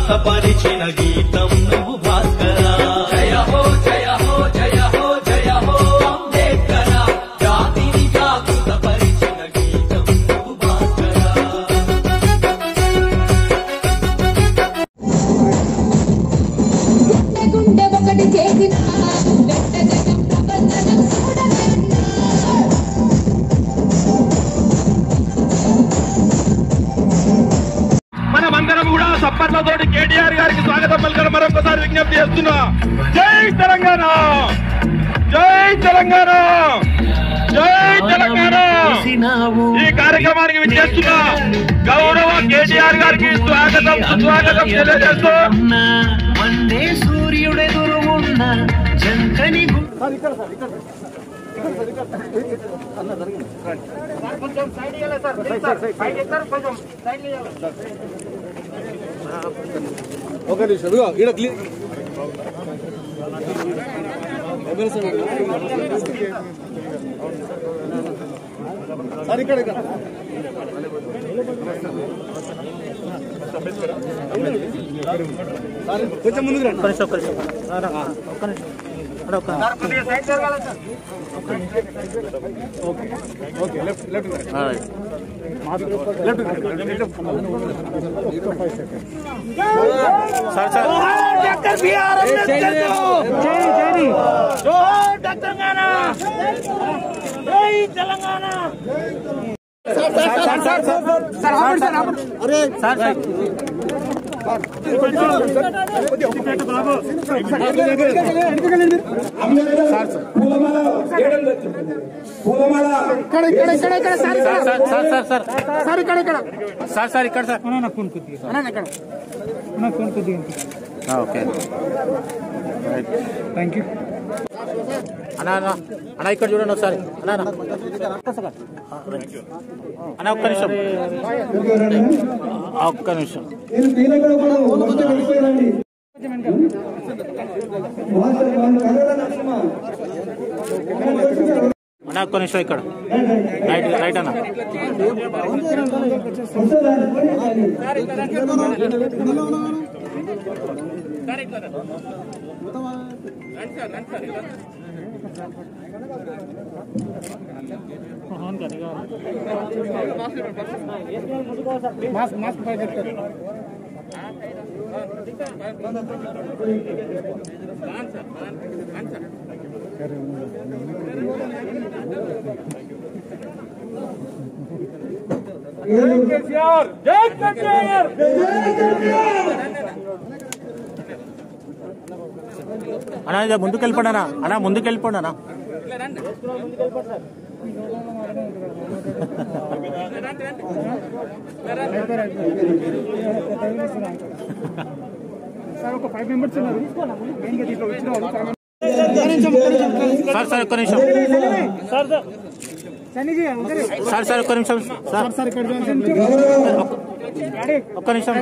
జాగృతపరిచిన గీతం నువ్వు భాస్కర జయ హో జయ హో జయ హో జయ హో అంబేద్కర జాతిని జాగృతపరిచిన గీతం నువ్వు భాస్కర గుండె ఒకటి చేసిన వెంటనే ప్రబంధనం చూడలేన్నా మనమందరం కూడా సప్పట్లతోటి కేటీఆర్ గారికి స్వాగతం పలకడం మరొకసారి విజ్ఞప్తి చేస్తున్నా జై తెలంగాణ జై తెలంగాణ జై తెలంగాణ ఈ కార్యక్రమానికి విచ్చేస్తున్న గౌరవ కేటీఆర్ గారికి స్వాగతం సుస్వాగతం తెలియజేస్తూ వందే సూర్యుడెదురు ఉన్న జంకని గు- సార్ సార్ ఇక్కడ సార్ ఓకే థ్యాంక్ యూ అన్నా అన్నా అన్నా ఇక్కడ చూడండి ఒకసారి అన్నా అన్నా. అన్నా ఒక్క నిమిషం ఆ, ఒక్క నిమిషం అన్నా ఒక్క నిమిషం ఇక్కడ రైట్ రైట్ అన్న అన్నా ఇక ముందుకు వెళ్ళిపోండి అన్నా అన్నా ముందుకు వెళ్ళిపోండి అన్నా సార్ సార్ ఒక్క నిమిషం సార్ సార్ ఒక్క నిమిషం సార్ ఒక్క- ఒక్క నిమిషం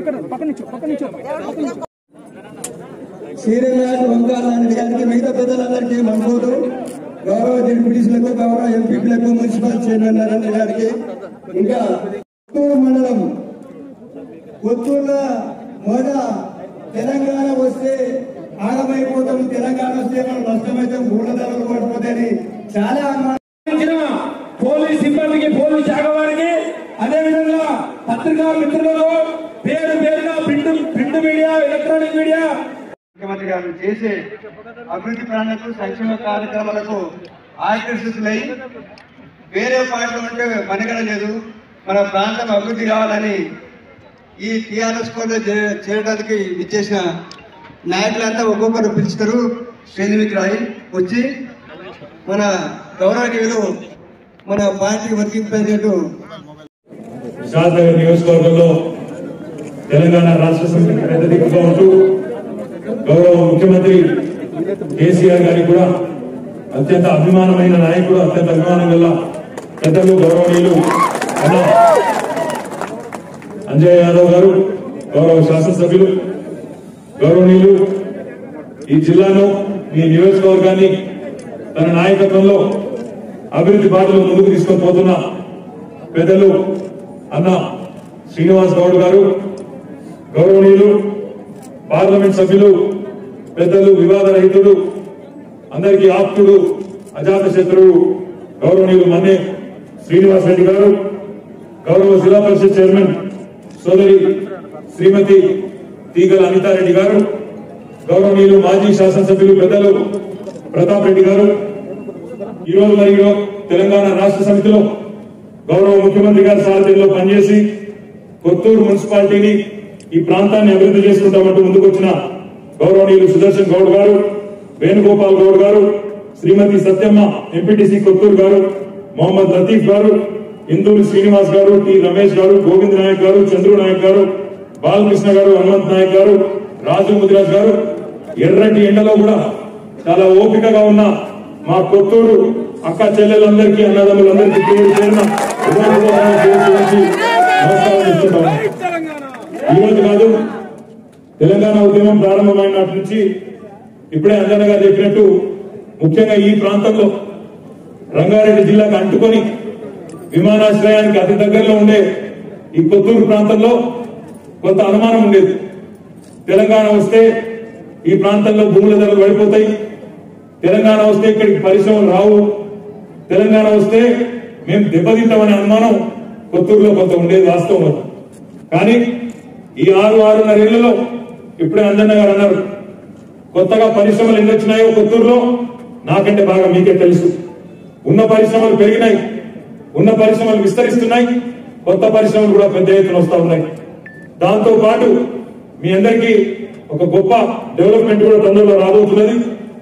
శ్రీరంగారెడ్డి వంకారెడ్డి గారికి మిగతా పెద్దలందరికీ మనబోదు గౌరవ జడ్పీటీసీలకు గౌరవ ఎంపీలకు మున్సిపల్ చైర్మన్ నారాయణ గారికి ఇంకా పుత్తూరు మండలం పుత్తూరులో మొద తెలంగాణ వస్తే ఆగమైపోతాం తెలంగాణ వస్తే మనం నష్టమైతాం గూఢదారులు పడిపోతాయని చాలా అనుమానం పోలీస్ సిబ్బందికి పోలీస్ శాఖ వారికి అదేవిధంగా పత్రికా మిత్రులకు పేరు పేరుగా print print media electronic media ముఖ్యమంత్రి గారు చేసే అభివృద్ధి ప్రణాళికలు సంక్షేమ కార్యక్రమాలకు ఆకర్షితులై వేరే పార్టీలు ఉంటే మనగడ లేదు మన ప్రాంతం అభివృద్ధి కావాలని ఈ టీఆర్ఎస్ కూడా చేయడానికి ఇచ్చేసిన నాయకులంతా ఒక్కొక్కరు పిలుస్తారు శ్రేణికి రాయి వచ్చి మన గౌరవనీయులు మన పార్టీ వర్కింగ్ ప్రెసిడెంట్ శాసనగర్ నియోజకవర్గంలో తెలంగాణ రాష్ట్ర సమితికి పెద్ద దిక్కుగా ఉంటూ గౌరవ ముఖ్యమంత్రి కేసీఆర్ గారికి కూడా అత్యంత అభిమానమైన నాయకుడు అత్యంత అభిమానం గల పెద్దలు గౌరవనీయులు అన్న అంజయ్ యాదవ్ గారు గౌరవ శాసనసభ్యులు గౌరవనీయులు ఈ జిల్లాను ఈ నియోజకవర్గాన్ని తన నాయకత్వంలో అభివృద్ధి బాటలో ముందుకు తీసుకొని పోతున్న పెద్దలు అన్న శ్రీనివాస్ గౌడ్ గారు గౌరవనీయులు పార్లమెంట్ సభ్యులు పెద్దలు వివాద రహితుడు అందరికీ ఆప్తుడు అజాత శత్రువు గౌరవనీయులు మన్నే శ్రీనివాస్ రెడ్డి గారు గౌరవ జిల్లా పరిషత్ చైర్మన్ సోదరి శ్రీమతి తీగల అనితారెడ్డి గారు గౌరవనీయులు మాజీ శాసనసభ్యులు పెద్దలు ప్రతాప్ రెడ్డి గారు ఈ రోజు మరి తెలంగాణ రాష్ట్ర సమితిలో గౌరవ ముఖ్యమంత్రి గారి సారథ్యంలో పనిచేసి కొత్తూరు మున్సిపాలిటీని ఈ ప్రాంతాన్ని అభివృద్ధి చేసుకుంటామంటూ ముందుకొచ్చిన గౌరవనీయులు సుదర్శన్ గౌడ్ గారు వేణుగోపాల్ గౌడ్ గారు శ్రీమతి సత్యమ్మ ఎంపీటీసీ కొత్తూరు గారు మొహమ్మద్ లతీఫ్ గారు ఇందూరి శ్రీనివాస్ గారు టి రమేష్ గారు గోవింద్ నాయక్ గారు చంద్రు నాయక్ గారు బాలకృష్ణ గారు హనుమంత్ నాయక్ గారు రాజు ముదిరాజ్ గారు ఎర్రటి ఎండలో కూడా చాలా ఓపికగా ఉన్న మా కొత్తూరు అక్క చెల్లెలందరికీ అన్నదమ్ములందరికీ పేరు పేరున హృదయపూర్వకంగా చేసి ఉంచి నమస్కారం చేస్తున్నాను. ఈ రోజు కాదు తెలంగాణ ఉద్యమం ప్రారంభమైన నాటి నుంచి ఇప్పుడే అంజన గారు చెప్పినట్టు ముఖ్యంగా ఈ ప్రాంతంలో రంగారెడ్డి జిల్లాకు అంటుకొని విమానాశ్రయానికి అతి దగ్గరలో ఉండే ఈ కొత్తూరు ప్రాంతంలో కొంత అనుమానం ఉండేది తెలంగాణ వస్తే ఈ ప్రాంతంలో భూముల ధరలు పడిపోతాయి తెలంగాణ వస్తే ఇక్కడికి పరిశ్రమలు రావు తెలంగాణ వస్తే మేము దెబ్బతింటామనే అనుమానం కొత్తూరులో కొంత ఉండేది వాస్తవం అది. కానీ ఈ ఆరు ఆరున్నరేళ్లలో ఇప్పుడే అంజన్న గారు అన్నారు కొత్తగా పరిశ్రమలు ఎన్ని వచ్చినాయో కొత్తూరులో నాకంటే బాగా మీకే తెలుసు ఉన్న పరిశ్రమలు పెరిగినాయి ఉన్న పరిశ్రమలు విస్తరిస్తున్నాయి కొత్త పరిశ్రమలు కూడా పెద్ద ఎత్తున వస్తా ఉన్నాయి దాంతో పాటు మీ అందరికీ ఒక గొప్ప డెవలప్మెంట్ కూడా తొందరలో రాబోతున్నది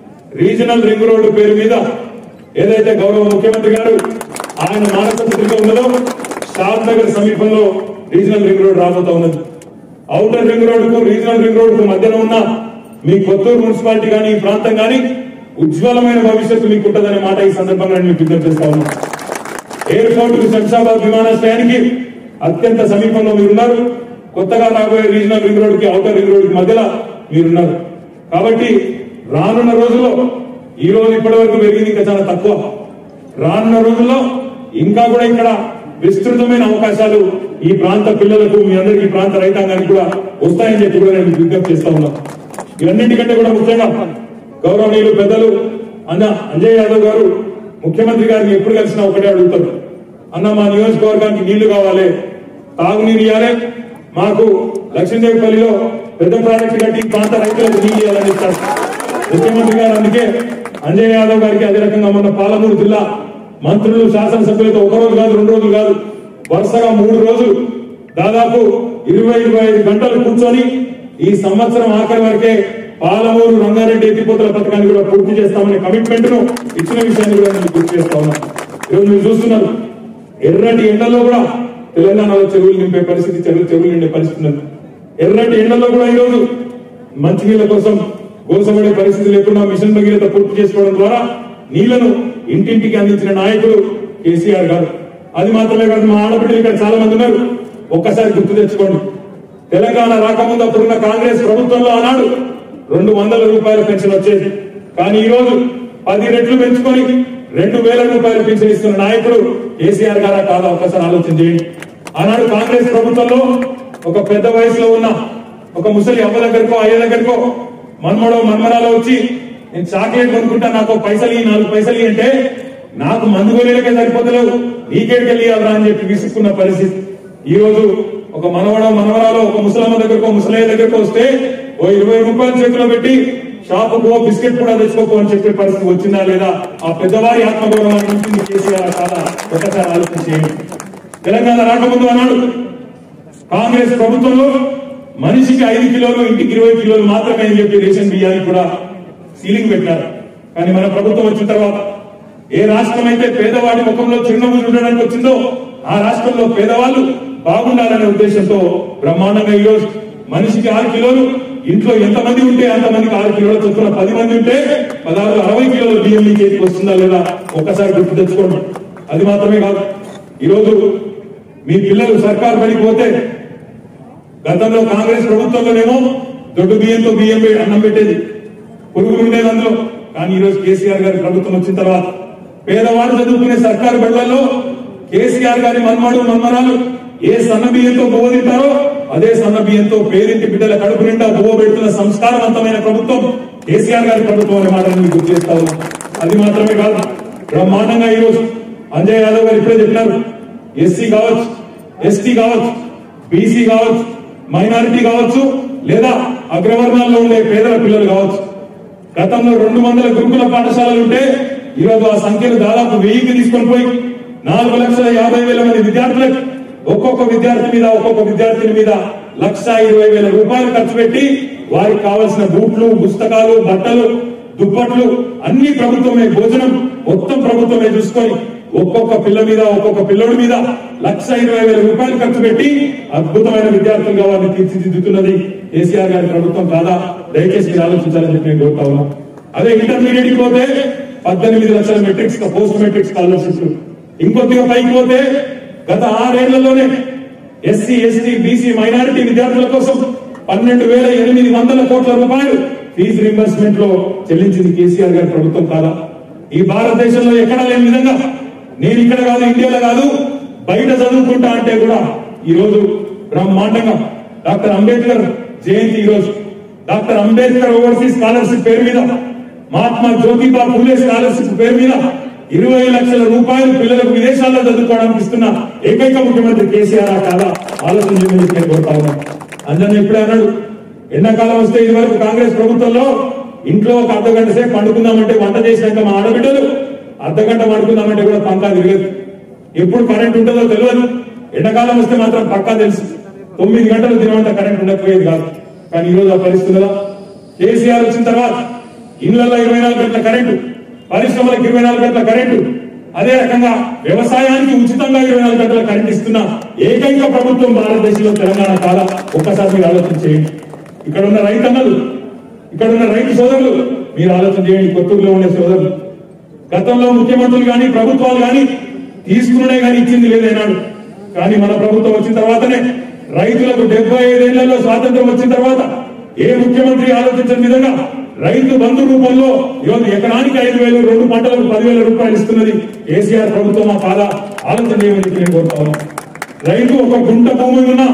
రీజనల్ రింగ్ రోడ్డు పేరు మీద ఏదైతే గౌరవ ముఖ్యమంత్రి గారు ఆయన మానస పత్రిక ఉన్నదో షాద్ నగర్ సమీపంలో రీజనల్ రింగ్ రోడ్ రాబోతా ఉన్నది ఔటర్ రింగ్ రోడ్ కు రీజనల్ రింగ్ రోడ్ కు మధ్యన ఉన్న మీ కొత్తూరు మున్సిపాలిటీ కానీ ఈ ప్రాంతం కానీ ఉజ్వలమైన భవిష్యత్తు మీకు ఉంటుందనే మాట ఈ సందర్భంగా నేను మీకు విజ్ఞప్తి చేస్తా ఉన్నాను ఎయిర్పోర్ట్ కు శంషాబాద్ విమానాశ్రయానికి అత్యంత సమీపంలో మీరున్నారు కొత్తగా రాబోయే రీజనల్ రింగ్ రోడ్ కి ఔటర్ రింగ్ రోడ్ కి మధ్యలో మీరున్నారు కాబట్టి రానున్న రోజుల్లో ఈ రోజు ఇప్పటి వరకు పెరిగింది ఇంకా చాలా తక్కువ రానున్న రోజుల్లో ఇంకా కూడా ఇక్కడ విస్తృతమైన అవకాశాలు ఈ ప్రాంత పిల్లలకు మీ అందరికీ ఈ ప్రాంత రైతాంగానికి కూడా వస్తాయని చెప్పి కూడా నేను విజ్ఞప్తి చేస్తా ఉన్నాను ఇవన్నింటికంటే కూడా ముఖ్యంగా గౌరవనీయులు పెద్దలు అన్న అంజయ్ యాదవ్ గారు ముఖ్యమంత్రి గారిని ఎప్పుడు కలిసినా ఒకటే అడుగుతారు అన్న మా నియోజకవర్గానికి నీళ్లు కావాలి తాగునీరు ఇవ్వాలి మాకు లక్ష్మీదేవిపల్లిలో పెద్ద ప్రాజెక్టు కట్టి ఈ ప్రాంత రైతులకు నీళ్లు ఇవ్వాలని ఇస్తారు ముఖ్యమంత్రి గారు అందుకే అంజయ్ యాదవ్ గారికి అదే రకంగా మొన్న పాలమూరు జిల్లా మంత్రులు శాసనసభ్యులతో ఒక రోజు కాదు రెండు రోజులు కాదు వరుసగా మూడు రోజులు దాదాపు ఇరవై ఇరవై ఐదు గంటలు కూర్చొని ఈ సంవత్సరం ఆఖరి వరకే పాలమూరు రంగారెడ్డి ఎత్తిపోతల పథకాన్ని కూడా పూర్తి చేస్తామనే కమిట్మెంట్ ను ఇచ్చిన విషయాన్ని కూడా నేను గుర్తు చేస్తా ఉన్నాను ఈరోజు మీరు చూస్తున్నారు ఎర్రటి ఎండలో కూడా తెలంగాణలో చెరువులు నింపే పరిస్థితి చెరువులు చెరువులు నిండే పరిస్థితి ఉన్నది ఎర్రటి ఎండలో కూడా ఈరోజు మంచినీళ్ళ కోసం గోసపడే పరిస్థితి లేకుండా మిషన్ భగీరథ పూర్తి చేసుకోవడం ద్వారా నీళ్లను ఇంటింటికి అందించిన నాయకుడు కేసీఆర్ గారు అది మాత్రమే కాదు మా ఆడబిడ్డలు ఇక్కడ చాలా మంది ఉన్నారు ఒక్కసారి గుర్తు తెచ్చుకోండి తెలంగాణ రాకముందు అప్పుడున్న కాంగ్రెస్ ప్రభుత్వంలో ఆనాడు రెండు వందల రూపాయల పెన్షన్ వచ్చేది కానీ ఈ రోజు పది రెట్లు పెంచుకొని రెండు వేల రూపాయల పెన్షన్ ఇస్తున్న నాయకుడు కేసీఆర్ గారా కాదా ఒక్కసారి ఆలోచన చేయండి ఆనాడు కాంగ్రెస్ ప్రభుత్వంలో ఒక పెద్ద వయసులో ఉన్న ఒక ముసలి అవ్వ దగ్గరకో అయ్య దగ్గరకో మన్మడో మన్మరాలో వచ్చి నేను చాక్లెట్ కొనుక్కుంటా నాకు ఒక పైసలు ఈ నాలుగు పైసలు ఇయ్యి అంటే నాకు మందు కొనేలకే సరిపోతలేవు నీకేడికెళ్ళి ఇవ్వాలరా అని చెప్పి విసుక్కున్న పరిస్థితి ఈ రోజు ఒక మనవడో మనవరాలో ఒక ముసలమ్మ దగ్గరకో ముసలయ్య దగ్గరకో వస్తే ఓ ఇరవై రూపాయలు చేతిలో పెట్టి షాపుకో బిస్కెట్ కూడా తెచ్చుకోకో అని చెప్పే పరిస్థితి వచ్చిందా లేదా ఆ పెద్దవారి ఆత్మగౌరవాన్ని ఉంటుంది కేసీఆర్ కాదా ఒకసారి ఆలోచన చేయండి తెలంగాణ రాకముందు అన్నాడు కాంగ్రెస్ ప్రభుత్వంలో మనిషికి ఐదు కిలోలు ఇంటికి ఇరవై కిలోలు మాత్రమే అని చెప్పి రేషన్ బియ్యానికి కూడా సీలింగ్ పెట్టారు కానీ మన ప్రభుత్వం వచ్చిన తర్వాత ఏ రాష్ట్రం అయితే పేదవాడి ముఖంలో చిరునవ్వు చూడడానికి వచ్చిందో ఆ రాష్ట్రంలో పేదవాళ్ళు బాగుండాలనే ఉద్దేశంతో బ్రహ్మాండంగా ఈ రోజు మనిషికి ఆరు కిలోలు ఇంట్లో ఎంత మంది ఉంటే అంతమందికి ఆరు కిలోల చొప్పున పది మంది ఉంటే పదహారు అరవై కిలోల బియ్యం మీ చేతికి వస్తుందా లేదా ఒక్కసారి గుర్తు తెచ్చుకోండి అది మాత్రమే కాదు ఈరోజు మీ పిల్లలు సర్కారు బడికి పోతే గతంలో కాంగ్రెస్ ప్రభుత్వంలోనేమో దొడ్డు బియ్యంతో బియ్యం పె- అన్నం పెట్టేది పురుగులు ఉండేది అందులో కానీ ఈ రోజు కేసీఆర్ గారి ప్రభుత్వం వచ్చిన తర్వాత పేదవాడు చదువుకునే సర్కారు బడులలో కేసీఆర్ గారి మన్మడు మన్మరాలు ఏ సన్న బియ్యంతో బోధింటారో అదే సన్న బియ్యంతో పేరింటి బిడ్డల కడుపు నిండా బువ్వ పెడుతున్న సంస్కారవంతమైన ప్రభుత్వం కేసీఆర్ గారి ప్రభుత్వం అనే మాటను మీకు గుర్తు చేస్తా ఉన్నాం అది మాత్రమే కాదు బ్రహ్మాండంగా ఈ రోజు అంజయ్ యాదవ్ గారు ఇప్పుడే చెప్పినారు ఎస్సీ కావచ్చు ఎస్టీ కావచ్చు బీసీ కావచ్చు మైనారిటీ కావచ్చు లేదా అగ్రవర్ణాల్లో ఉండే పేదల పిల్లలు కావచ్చు గతంలో రెండు వందల గురుకుల పాఠశాలలు ఉంటే ఈరోజు ఆ సంఖ్యను దాదాపు వెయ్యికి తీసుకొని పోయి నాలుగు లక్షల యాభై వేల మంది విద్యార్థులకు ఒక్కొక్క విద్యార్థి మీద ఒక్కొక్క విద్యార్థిని మీద లక్ష ఇరవై వేల రూపాయలు ఖర్చు పెట్టి వారికి కావలసిన బూట్లు పుస్తకాలు బట్టలు దుప్పట్లు అన్ని ప్రభుత్వమే భోజనం మొత్తం ప్రభుత్వమే చూసుకొని ఒక్కొక్క పిల్ల మీద ఒక్కొక్క పిల్లడి మీద లక్ష ఇరవై వేల రూపాయలు ఖర్చు పెట్టి అద్భుతమైన విద్యార్థులుగా వారిని తీర్చిదిద్దుతున్నది కేసీఆర్ గారి ప్రభుత్వం కాదా దయచేసి మీరు ఆలోచించాలని చెప్పి నేను కోరుతా ఉన్నా అదే ఇంటర్మీడియట్ కి పోతే పద్దెనిమిది లక్షల మెట్రిక్స్ పోస్ట్ మెట్రిక్ స్కాలర్షిప్లు ఇంకొద్దిగా పైకి పోతే గత ఆరేళ్లలోనే ఎస్సీ ఎస్టీ బీసీ మైనారిటీ విద్యార్థుల కోసం పన్నెండు వేల ఎనిమిది వందల కోట్ల రూపాయలు ఫీజు రింబర్స్మెంట్ లో చెల్లించింది కేసీఆర్ గారి ప్రభుత్వం కాదా ఈ భారతదేశంలో ఎక్కడా లేని విధంగా నేను ఇక్కడ కాదు ఇండియాలో కాదు బయట చదువుకుంటా అంటే కూడా ఈ రోజు బ్రహ్మాండంగా డాక్టర్ అంబేద్కర్ జయంతి ఈ రోజు డాక్టర్ అంబేద్కర్ ఓవర్సీస్ స్కాలర్షిప్ పేరు మీద మహాత్మా జ్యోతిబా ఫూలే స్కాలర్షిప్ పేరు మీద ఇరవై లక్షల రూపాయలు పిల్లలకు విదేశాల్లో చదువుకోవడానికి ఇస్తున్న ఏకైక ముఖ్యమంత్రి కేసీఆర్ ఆ కాదా ఆలోచన చేయమని చెప్పి నేను కోరుతా ఉన్నాను అంజన్ ఇప్పుడే అన్నాడు ఎండాకాలం వస్తే ఇది వరకు కాంగ్రెస్ ప్రభుత్వంలో ఇంట్లో ఒక అర్ధ గంట సేపు పండుకుందామంటే వంట చేసినాక మా ఆడబిడ్డలు అర్ధ గంట పండుకుందామంటే కూడా పంకా తిరగదు ఎప్పుడు కరెంట్ ఉంటుందో తెలియదు ఎండాకాలం వస్తే మాత్రం పక్కా తెలుసు తొమ్మిది గంటలు తినమంటే కరెంట్ ఉండకపోయేది కాదు కానీ ఈ రోజు ఆ పరిస్థితుల్లో కేసీఆర్ వచ్చిన తర్వాత ఇళ్లలో ఇరవై నాలుగు గంటల కరెంటు పరిశ్రమలకు ఇరవై నాలుగు గంటల కరెంటు అదే రకంగా వ్యవసాయానికి ఉచితంగా ఇరవై నాలుగు గంటల కరెంట్ ఇస్తున్న ఏకైక ప్రభుత్వం భారతదేశంలో తెలంగాణ కాదా ఒక్కసారి మీరు ఆలోచన చేయండి ఇక్కడ ఉన్న రైతన్నలు ఇక్కడ ఉన్న రైతు సోదరులు మీరు ఆలోచన చేయండి కొత్తూరులో ఉండే సోదరులు గతంలో ముఖ్యమంత్రులు కానీ ప్రభుత్వాలు కానీ తీసుకునే కానీ ఇచ్చింది లేదన్నాడు కానీ మన ప్రభుత్వం వచ్చిన తర్వాతనే రైతులకు డెబ్బై ఐదేళ్లలో స్వాతంత్రం వచ్చిన తర్వాత ఏ ముఖ్యమంత్రి ఆలోచించిన విధంగా రైతు బంధు రూపంలో ఈరోజు ఎకరానికి ఐదు వేలు రెండు పంటలకు పదివేల రూపాయలు ఇస్తున్నది కేసీఆర్ ప్రభుత్వం ఆ కాదా ఆలోచన చేయమని చెప్పి నేను కోరుతా ఉన్నాను. రైతు ఒక గుంట భూమి ఉన్నా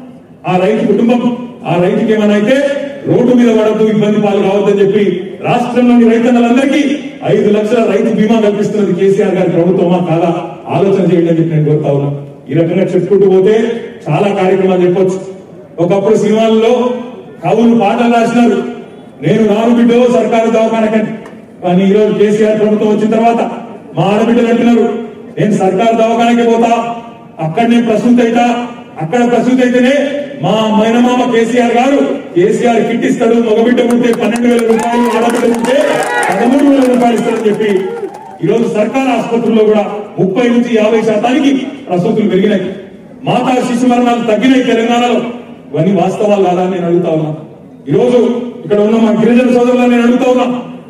ఆ రైతు కుటుంబం ఆ రైతుకి ఏమైనా అయితే రోడ్డు మీద పడద్దు ఇబ్బంది పాలు కావద్దని చెప్పి రాష్ట్రంలోని రైతన్నలందరికీ ఐదు లక్షల రైతు బీమా కల్పిస్తున్నది కేసీఆర్ గారి ప్రభుత్వమా కాదా ఆలోచన చేయండి అని చెప్పి నేను కోరుతా ఉన్నా ఈ రకంగా చెప్పుకుంటూ పోతే చాలా కార్యక్రమాలు చెప్పొచ్చు ఒకప్పుడు సినిమాల్లో కవులు పాటలు రాసినారు నేను నాలుగు బిడ్డో సర్కారు దవాఖానకని కానీ ఈ రోజు కేసీఆర్ ప్రభుత్వం వచ్చిన తర్వాత మా ఆడబిడ్డలు అంటున్నారు నేను సర్కారు దవాఖానకి పోతా అక్కడ నేను ప్రసూతి అయితా అక్కడ ప్రసూతి అయితేనే మా మైనమామ కేసీఆర్ గారు కేసీఆర్ కిట్ ఇస్తాడు మగబిడ్డ ఉంటే పన్నెండు వేల రూపాయలు ఆడబిడ్డ ఉంటే పదమూడు వేల రూపాయలు ఇస్తాడని చెప్పి ఈ రోజు సర్కార్ ఆసుపత్రుల్లో కూడా ముప్పై నుంచి యాభై శాతానికి ప్రసూతులు పెరిగినాయి మాతా శిశు మరణాలు తగ్గినాయి తెలంగాణలో ఇవన్నీ వాస్తవాలు కాదా అని నేను అడుగుతా ఉన్నా ఈ రోజు ఇక్కడ ఉన్న మా గిరిజన సోదరులను నేను అడుగుతా ఉన్నా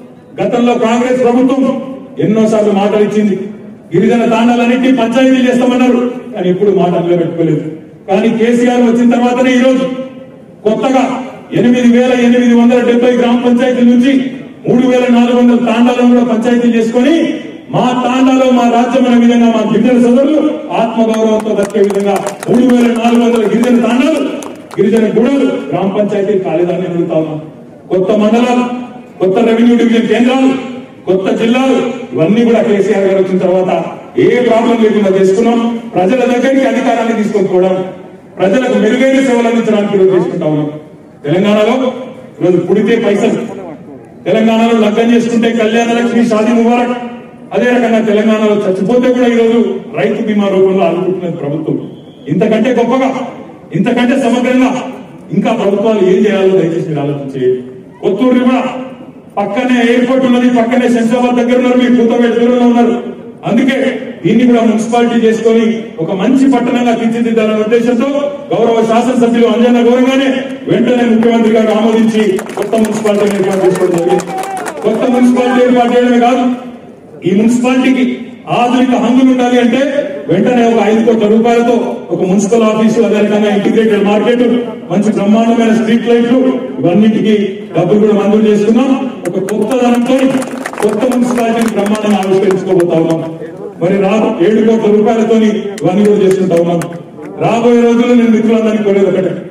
గతంలో కాంగ్రెస్ ప్రభుత్వం ఎన్నోసార్లు మాటలు ఇచ్చింది గిరిజన తాండాలన్నింటినీ పంచాయతీలు చేస్తామన్నారు కానీ ఎప్పుడు మాట నిలబెట్టుకోలేదు కానీ కేసీఆర్ వచ్చిన తర్వాతనే ఈ రోజు కొత్తగా ఎనిమిది వేల ఎనిమిది వందల డెబ్బై గ్రామ పంచాయతీల నుంచి మూడు వేల నాలుగు వందల తాండాలను కూడా పంచాయతీలు చేసుకొని మా తాండాలో మా రాజ్యం అనే విధంగా మా గిరిజన సోదరులు ఆత్మగౌరవంతో బతికే విధంగా మూడు వేల నాలుగు వందల గిరిజన తాండాలు గిరిజన గూడలు గ్రామ పంచాయతీ కాలేదని అడుగుతా ఉన్నాం కొత్త మండలాలు కొత్త రెవెన్యూ డివిజన్ కేంద్రాలు కొత్త జిల్లాలు ఇవన్నీ కూడా కేసీఆర్ గారు వచ్చిన తర్వాత ఏ ప్రాబ్లం లేకుండా చేసుకున్నాం ప్రజల దగ్గరికి అధికారాన్ని తీసుకొని పోవడం ప్రజలకు మెరుగైన సేవలు అందించడానికి ఈరోజు చేసుకుంటా ఉన్నాం తెలంగాణలో ఈరోజు పుడితే పైసలు తెలంగాణలో లగ్గం చేసుకుంటే కళ్యాణ లక్ష్మి షాదీ ముబారక్ అదే రకంగా తెలంగాణలో చచ్చిపోతే కూడా ఈరోజు రైతు బీమా రూపంలో ఆదుకుంటున్నది ప్రభుత్వం ఇంతకంటే గొప్పగా ఇంతకంటే సమగ్రంగా ఇంకా ప్రభుత్వాలు ఏం చేయాలో దయచేసి మీరు ఆలోచన చేయండి కొత్తూరు కూడా పక్కనే ఎయిర్పోర్ట్ ఉన్నది పక్కనే శంషాబాద్ దగ్గర ఉన్నారు మీరు కూతవేట దూరంలో ఉన్నారు అందుకే దీన్ని కూడా మున్సిపాలిటీ చేసుకొని ఒక మంచి పట్టణంగా తీర్చిదిద్దాలనే ఉద్దేశంతో గౌరవ శాసనసభ్యులు అంజన్న గౌరవంగానే వెంటనే ముఖ్యమంత్రి గారు ఆమోదించి కొత్త మున్సిపాలిటీ ఏర్పాటు చేసుకోవడం జరిగింది కొత్త మున్సిపాలిటీ ఏర్పాటు చేయడమే కాదు ఈ మున్సిపాలిటీకి ఆధునిక హంగులు ఉండాలి అంటే వెంటనే ఒక ఐదు కోట్ల రూపాయలతో ఒక మున్సిపల్ ఆఫీసు అదే రకంగా ఇంటిగ్రేటెడ్ మార్కెట్ మంచి బ్రహ్మాండమైన స్ట్రీట్ లైట్లు ఇవన్నిటికీ డబ్బులు కూడా మంజూరు చేసుకున్నాం ఒక కొత్త ధనంతో కొత్త మున్సిపాలిటీని బ్రహ్మాండంగా ఆవిష్కరించుకోబోతా ఉన్నాం మరి రా ఏడు కోట్ల రూపాయలతోని ఇవన్నీ కూడా చేసుకుంటా ఉన్నాం రాబోయే రోజుల్లో నేను మిత్రులందరినీ కోరేది ఒకటే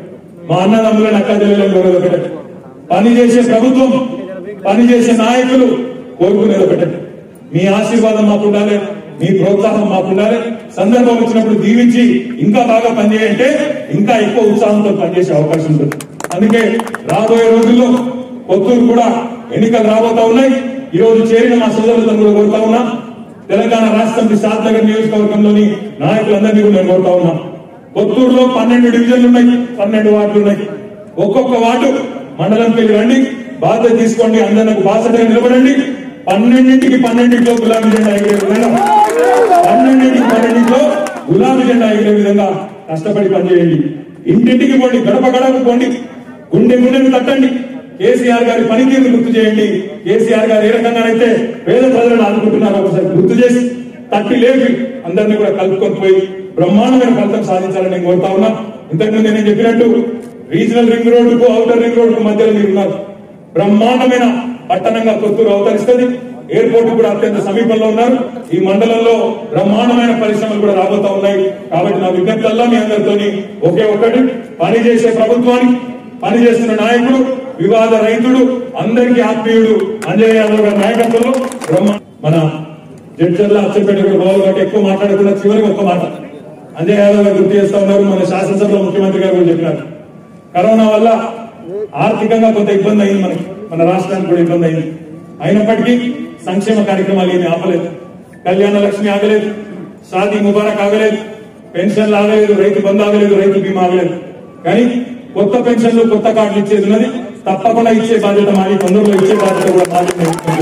మా అన్నదమ్ములను అక్క చెల్లెలను కోరేది ఒకటే పని చేసే ప్రభుత్వం పని చేసే నాయకులు కోరుకునేది ఒకటే మీ ఆశీర్వాదం మాకు ఉండాలి మీ ప్రోత్సాహం మాకు ఉండాలి సందర్భం వచ్చినప్పుడు దీవించి ఇంకా బాగా పనిచేయంటే ఇంకా ఎక్కువ ఉత్సాహంతో పనిచేసే అవకాశం ఉంటుంది అందుకే రాబోయే రోజుల్లో కొత్తూరు కూడా ఎన్నికలు రాబోతా ఉన్నాయి ఈ రోజు చేరిన మా సోదరులతో కూడా కోరుతా ఉన్నా తెలంగాణ రాష్ట్రం విశాఖ నగర్ నియోజకవర్గంలోని నాయకులందరినీ కూడా నేను కోరుతా ఉన్నా కొత్తూరులో పన్నెండు డివిజన్లు ఉన్నాయి పన్నెండు వార్డులు ఉన్నాయి ఒక్కొక్క వార్డు మండలంకి వెళ్ళి రండి బాధ్యత తీసుకోండి అందరికి బాధ్యతగా నిలబడండి పన్నెండింటికి పన్నెండింటిలో గులాబీ జెండా ఎగిరే విధంగా పన్నెండింటికి పన్నెండింటిలో గులాబీ జెండా ఎగిరే విధంగా కష్టపడి పనిచేయండి ఇంటింటికి పోండి గడప గడప పోండి గుండె గుండెను తట్టండి కేసీఆర్ గారి పనితీరు గుర్తు చేయండి కేసీఆర్ గారు ఏ రకంగానైతే పేద ప్రజలను ఆదుకుంటున్నారో ఒకసారి గుర్తు చేసి తట్టి లేపి అందరినీ కూడా కలుపుకొని పోయి బ్రహ్మాండమైన ఫలితం సాధించాలని నేను కోరుతా ఉన్నా ఇంతకుముందు నేను చెప్పినట్టు రీజనల్ రింగ్ రోడ్డుకు అవుటర్ రింగ్ రోడ్డుకు మధ్యలో మీరు ఉన్నారు బ్రహ్మాండమైన పట్టణంగా కొత్తూరు అవతరిస్తుంది ఎయిర్పోర్ట్ కూడా అత్యంత సమీపంలో ఉన్నారు ఈ మండలంలో బ్రహ్మాండమైన పరిశ్రమలు కూడా రాబోతా ఉన్నాయి కాబట్టి నా విజ్ఞప్తుల్లో మీ అందరితోని ఒకే ఒకటి పని చేసే ప్రభుత్వానికి పని చేస్తున్న నాయకుడు వివాద రైతుడు అందరికీ ఆత్మీయుడు అంజయ్ యాదవ్ గారి నాయకత్వంలో బ్రహ్మ మన జడ్చర్ల అచ్చపేట బాబు గారు ఎక్కువ మాట్లాడుతున్న చివరికి ఒక్క మాట అంజయ్ యాదవ్ గారు గుర్తు చేస్తా ఉన్నారు మన శాసనసభలో ముఖ్యమంత్రి గారు కూడా చెప్పినారు కరోనా వల్ల ఆర్థికంగా కొంత ఇబ్బంది అయింది మనకి మన రాష్ట్రానికి కూడా ఇబ్బంది అయింది అయినప్పటికీ సంక్షేమ కార్యక్రమాలు ఏమీ ఆపలేదు కళ్యాణ లక్ష్మి ఆగలేదు షాదీ ముబారక్ ఆగలేదు పెన్షన్లు ఆగలేదు రైతు బంధు ఆగలేదు రైతు బీమా ఆగలేదు కానీ కొత్త పెన్షన్లు కొత్త కార్డులు ఇచ్చేది ఉన్నది తప్పకుండా ఇచ్చే బాధ్యత మాది తొందరలో ఇచ్చే బాధ్యత కూడా మాది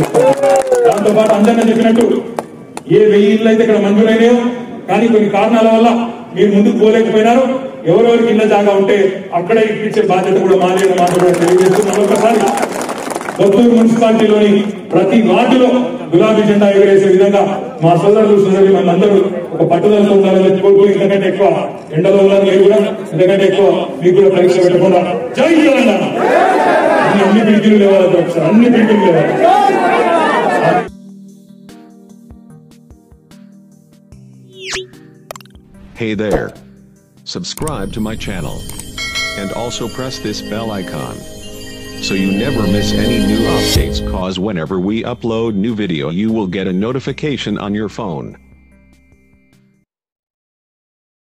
దాంతో పాటు అందరినీ చెప్పినట్టు ఏ వెయ్యి ఇళ్ళు అయితే ఇక్కడ మంజూరైనాయో కానీ కొన్ని కారణాల వల్ల మీరు ముందుకు పోలేకపోయినారు ఎవరెవరికి ఇళ్ళ జాగా ఉంటే అక్కడే ఇప్పించే బాధ్యత కూడా మాది అని మాట కూడా తెలియజేస్తున్నాను ఒకసారి కొత్తూరు మున్సిపాలిటీలోని ప్రతి వార్డులో గులాబీ జెండా ఎగరేసే విధంగా మా సోదరులు సోదరులు మనందరూ ఒక పట్టుదలతో ఉండాలని కోరుకుని ఇంతకంటే ఎక్కువ ఎండలో ఉన్నారు మీరు కూడా ఇంతకంటే ఎక్కువ మీకు కూడా పరీక్ష పెట్టకుండా జై తెలంగాణ అన్ని అన్ని పిడికిలు లేవాలి ఒకసారి అన్ని పిడికిలు లేవాలి Hey there. Subscribe to my channel. And also press this bell icon. So you never miss any new updates cause whenever we upload new video you will get a notification on your phone.